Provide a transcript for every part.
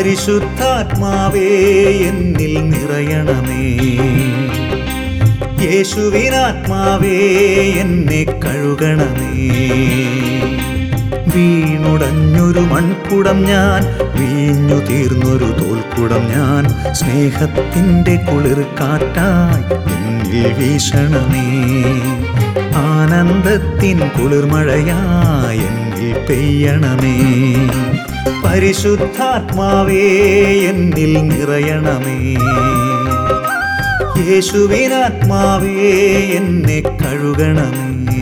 പരിശുദ്ധാത്മാവേ എന്നിൽ നിറയണമേ യേശുവിനാത്മാവേ എന്നെ കഴുകണമേ വീണുടഞ്ഞൊരു മൺകുടം ഞാൻ വീഞ്ഞു തീർന്നൊരു തോൽക്കുടം ഞാൻ സ്നേഹത്തിൻ്റെ കുളിർ കാറ്റായി എന്നിൽ വീശണമേ ആനന്ദത്തിൻ കുളിർമഴയായി എന്നിൽ പെയ്യണമേ പരിശുദ്ധാത്മാവേ എന്നിൽ നിറയണമേ യേശുവിനാത്മാവേ എന്നെ കഴുകണമേ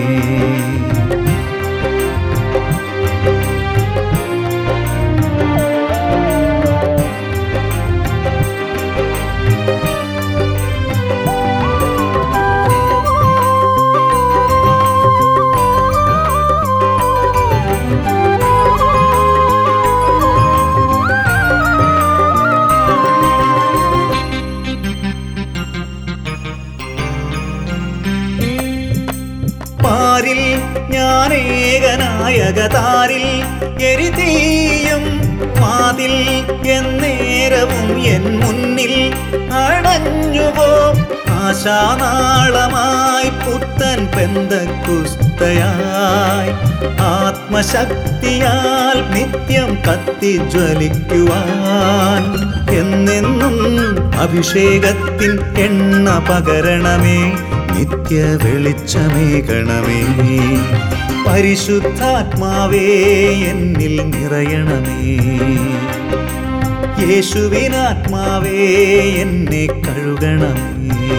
പാരിൽ ഞാനേകനായകതാരിൽ എരിതീയും മാതിൽ എന്നേരവും എൻ മുന്നിൽ അടഞ്ഞുപോ ആശാനാളമായി പുത്തൻ പെന്തക്കുസ്തയായി ആത്മശക്തിയാൽ നിത്യം കത്തിജ്വലിക്കുവാൻ എന്നെന്നും അഭിഷേകത്തിൻ എണ്ണ പകരണമേ നിത്യ വെളിച്ചമേകണമേ പരിശുദ്ധാത്മാവേ എന്നിൽ നിറയണമേ യേശുവിനാത്മാവേ എന്നെ കഴുകണമേ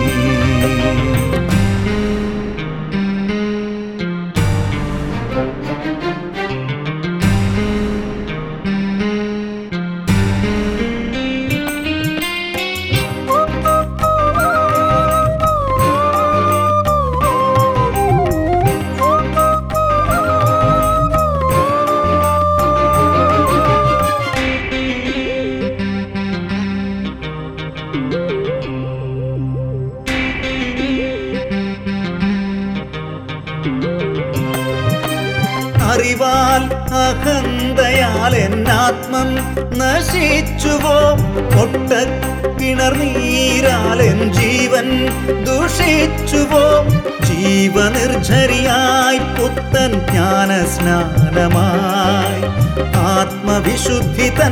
അറിവാൽ അഹന്തയാൽ എന്നാത്മം നശിച്ചുവോ ഒട്ട കിണർനീരാൽ എൻ ജീവൻ ദുഷിച്ചുവോ ജീവനിർझരിയായി പുത്തൻ ജ്ഞാനസ്നാനമായി ആത്മവിശുദ്ധി തൻ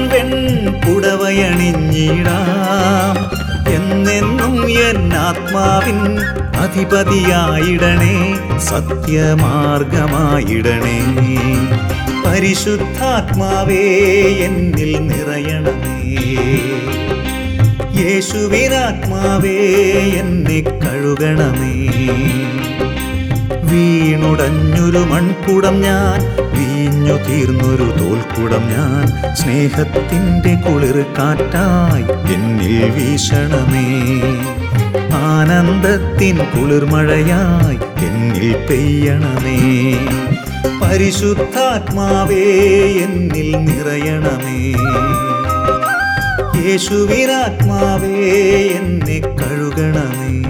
വെൺപുടവയണിഞ്ഞിടാം എന്നെന്നും എൻ ആത്മാവിൻ അധിപതിയായിടണേ സത്യമാർഗമായിടണേ പരിശുദ്ധാത്മാവേ എന്നിൽ നിറയണമേ യേശുവിനാത്മാവേ എന്നെ കഴുകണമേ വീണുടഞ്ഞൊരു മൺകുടം ഞാൻ വീഞ്ഞു തീർന്നൊരു തോൽക്കുടം ഞാൻ സ്നേഹത്തിൻ്റെ കുളിർ കാറ്റായി എന്നിൽ വീശണമേ ആനന്ദത്തിൻ കുളിർമഴയായി എന്നിൽ പെയ്യണമേ പരിശുദ്ധാത്മാവേ എന്നിൽ നിറയണമേ യേശുവിനാത്മാവേ എന്നെ കഴുകണമേ